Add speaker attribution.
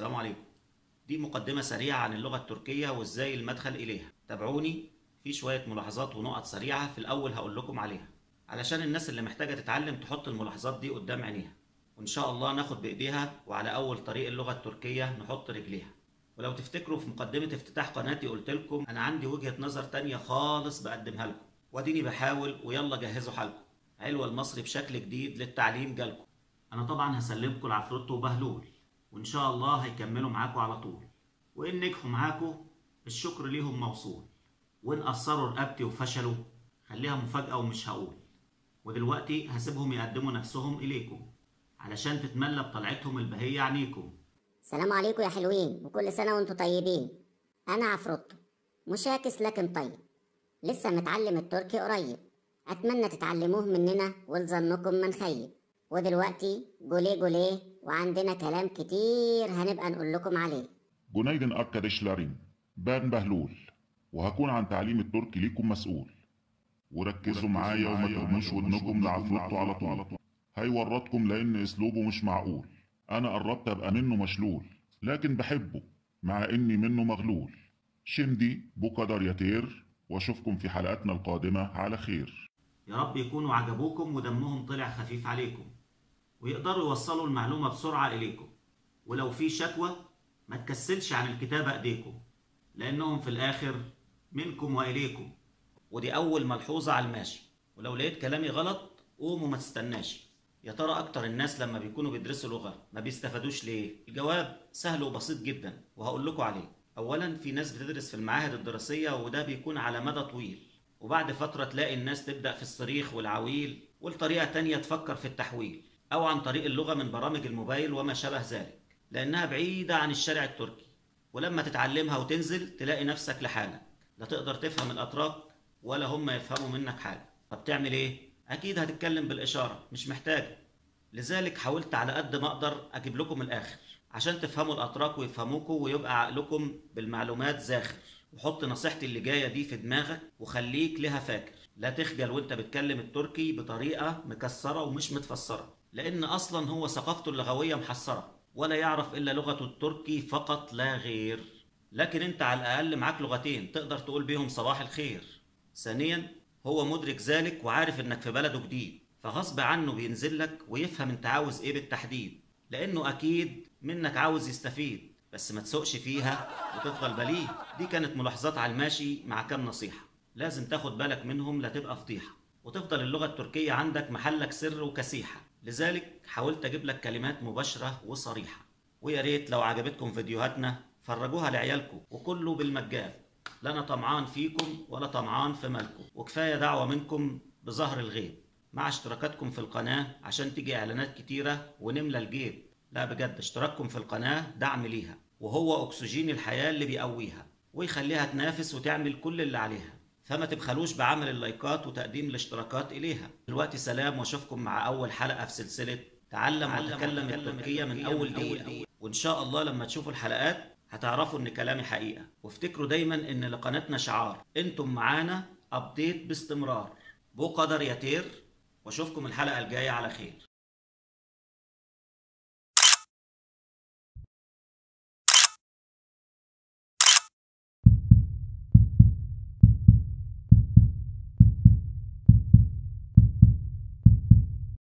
Speaker 1: السلام عليكم دي مقدمة سريعة عن اللغة التركية وازاي المدخل إليها تابعوني في شوية ملاحظات ونقط سريعة في الأول هقول لكم عليها علشان الناس اللي محتاجة تتعلم تحط الملاحظات دي قدام عينيها وإن شاء الله ناخد بإيديها وعلى أول طريق اللغة التركية نحط رجليها ولو تفتكروا في مقدمة افتتاح قناتي قلت لكم أنا عندي وجهة نظر تانية خالص بقدمها لكم واديني بحاول ويلا جهزوا حالكم علوة المصري بشكل جديد للتعليم جالكم أنا طبعا هسلمكم العفروتو وبهلول وإن شاء الله هيكملوا معاكم على طول وإن نجحوا معاكم الشكر ليهم موصول وإن قصروا رقبتي وفشلوا خليها مفاجأة ومش هقول ودلوقتي هسيبهم يقدموا نفسهم إليكم علشان تتملى بطلعتهم البهية عنيكم
Speaker 2: السلام عليكم يا حلوين وكل سنة وانتم طيبين أنا عفروتو مشاكس لكن طيب لسه متعلم التركي قريب أتمنى تتعلموه مننا ولظنكم من خيب ودلوقتي جوليه جوليه وعندنا كلام كتير هنبقى نقول لكم عليه
Speaker 3: Günaydın arkadaşlarım. Ben Behlul. وهكون عن تعليم التركي ليكم مسؤول. وركزوا معايا وما ترموش ودنكم لعفروتو على طول. هيورطكم لأن أسلوبه مش معقول. أنا قربت أبقى منه مشلول. لكن بحبه مع إني منه مغلول. شمدي بقدر يطير وأشوفكم في حلقاتنا القادمة على خير.
Speaker 1: يا رب يكونوا عجبوكم ودمهم طلع خفيف عليكم ويقدروا يوصلوا المعلومة بسرعة إليكم ولو في شكوى ما تكسلش عن الكتابة إيديكم لأنهم في الآخر منكم وإليكم ودي أول ملحوظة على الماشي ولو لقيت كلامي غلط قوم وما تستناش يا ترى أكتر الناس لما بيكونوا بيدرسوا لغة ما بيستفادوش ليه؟ الجواب سهل وبسيط جدا وهقول لكم عليه أولا في ناس بتدرس في المعاهد الدراسية وده بيكون على مدى طويل وبعد فترة تلاقي الناس تبدأ في الصريخ والعويل والطريقة تانية تفكر في التحويل أو عن طريق اللغة من برامج الموبايل وما شابه ذلك لأنها بعيدة عن الشارع التركي ولما تتعلمها وتنزل تلاقي نفسك لحالك لا تقدر تفهم الأتراك ولا هم يفهموا منك حاجة طب تعمل إيه؟ أكيد هتتكلم بالإشارة مش محتاجة لذلك حاولت على قد ما أقدر أجيب لكم الآخر عشان تفهموا الأتراك ويفهموكوا ويبقى عقلكم بالمعلومات زاخر وحط نصيحتي اللي جايه دي في دماغك وخليك لها فاكر لا تخجل وانت بتكلم التركي بطريقه مكسره ومش متفسره لان اصلا هو ثقافته اللغويه محصره ولا يعرف الا لغته التركي فقط لا غير لكن انت على الاقل معاك لغتين تقدر تقول بيهم صباح الخير ثانيا هو مدرك ذلك وعارف انك في بلده جديد فغصب عنه بينزل لك ويفهم انت عاوز ايه بالتحديد لانه اكيد منك عاوز يستفيد بس ما تسوقش فيها وتفضل بليه دي كانت ملاحظات على الماشي مع كام نصيحة لازم تاخد بالك منهم لا تبقى فضيحة وتفضل اللغة التركية عندك محلك سر وكسيحة لذلك حاولت أجيب لك كلمات مباشرة وصريحة ويا ريت لو عجبتكم فيديوهاتنا فرجوها لعيالكم وكله بالمجان لا أنا طمعان فيكم ولا طمعان في مالكم وكفاية دعوة منكم بظهر الغيب مع اشتراكاتكم في القناة عشان تيجي إعلانات كتيرة ونملى الجيب لا بجد اشتراككم في القناة دعم ليها وهو أكسجين الحياة اللي بيقويها ويخليها تنافس وتعمل كل اللي عليها فما تبخلوش بعمل اللايكات وتقديم الاشتراكات إليها دلوقتي سلام واشوفكم مع أول حلقة في سلسلة تعلم وتكلم التركية من أول دقيقة وإن شاء الله لما تشوفوا الحلقات هتعرفوا إن كلامي حقيقة وافتكروا دايما إن لقناتنا شعار انتم معانا أبديت باستمرار بو قدر يطير واشوفكم الحلقة الجاية على خير